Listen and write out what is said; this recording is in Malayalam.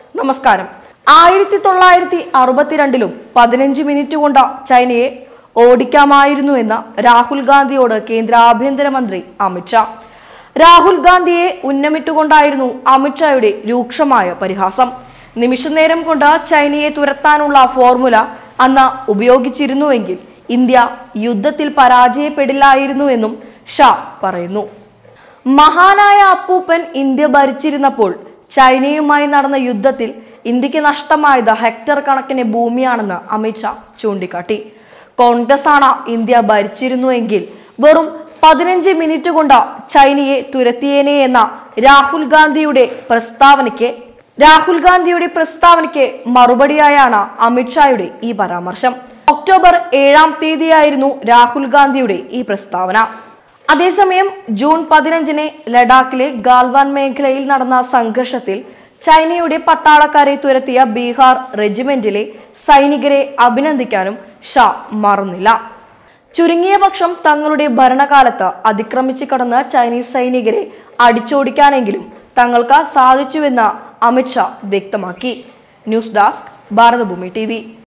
നമസ്കാരം ആയിരത്തി തൊള്ളായിരത്തി അറുപത്തിരണ്ടിലും പതിനഞ്ച് മിനിറ്റ് കൊണ്ട് ചൈനയെ ഓടിക്കാമായിരുന്നു എന്ന രാഹുൽ ഗാന്ധിയോട് കേന്ദ്ര ആഭ്യന്തരമന്ത്രി അമിത്ഷാ രാഹുൽ ഗാന്ധിയെ ഉന്നമിട്ടുകൊണ്ടായിരുന്നു അമിത്ഷായുടെ രൂക്ഷമായ പരിഹാസം നിമിഷനേരം കൊണ്ട് ചൈനയെ തുരത്താനുള്ള ഫോർമുല അന്ന് ഉപയോഗിച്ചിരുന്നുവെങ്കിൽ ഇന്ത്യ യുദ്ധത്തിൽ പരാജയപ്പെടില്ലായിരുന്നു എന്നും ഷാ പറയുന്നു മഹാനായ അപ്പൂപ്പൻ ഇന്ത്യ ഭരിച്ചിരുന്നപ്പോൾ ചൈനയുമായി നടന്ന യുദ്ധത്തിൽ ഇന്ത്യക്ക് നഷ്ടമായത് ഹെക്ടർ കണക്കിന് ഭൂമിയാണെന്ന് അമിത്ഷാ ചൂണ്ടിക്കാട്ടി കോൺഗ്രസ് ആണ് ഇന്ത്യ ഭരിച്ചിരുന്നുവെങ്കിൽ വെറും പതിനഞ്ച് മിനിറ്റ് കൊണ്ട് ചൈനയെ തുരത്തിയേനെ എന്ന രാഹുൽ ഗാന്ധിയുടെ പ്രസ്താവനയ്ക്ക് രാഹുൽ ഗാന്ധിയുടെ പ്രസ്താവനയ്ക്ക് മറുപടിയായാണ് അമിത്ഷായുടെ ഈ പരാമർശം ഒക്ടോബർ ഏഴാം തീയതിയായിരുന്നു രാഹുൽ ഗാന്ധിയുടെ ഈ പ്രസ്താവന അതേസമയം ജൂൺ പതിനഞ്ചിന് ലഡാക്കിലെ ഗാൽവാൻ മേഖലയിൽ നടന്ന സംഘർഷത്തിൽ ചൈനയുടെ പട്ടാളക്കാരെ തുരത്തിയ ബീഹാർ റെജിമെന്റിലെ സൈനികരെ അഭിനന്ദിക്കാനും ഷാ മറന്നില്ല ചുരുങ്ങിയ പക്ഷം തങ്ങളുടെ ഭരണകാലത്ത് അതിക്രമിച്ചു കടന്ന ചൈനീസ് സൈനികരെ അടിച്ചോടിക്കാനെങ്കിലും തങ്ങൾക്ക് സാധിച്ചുവെന്ന് അമിത്ഷാ വ്യക്തമാക്കി ന്യൂസ് ഡെസ്ക് ഭാരതഭൂമി ടി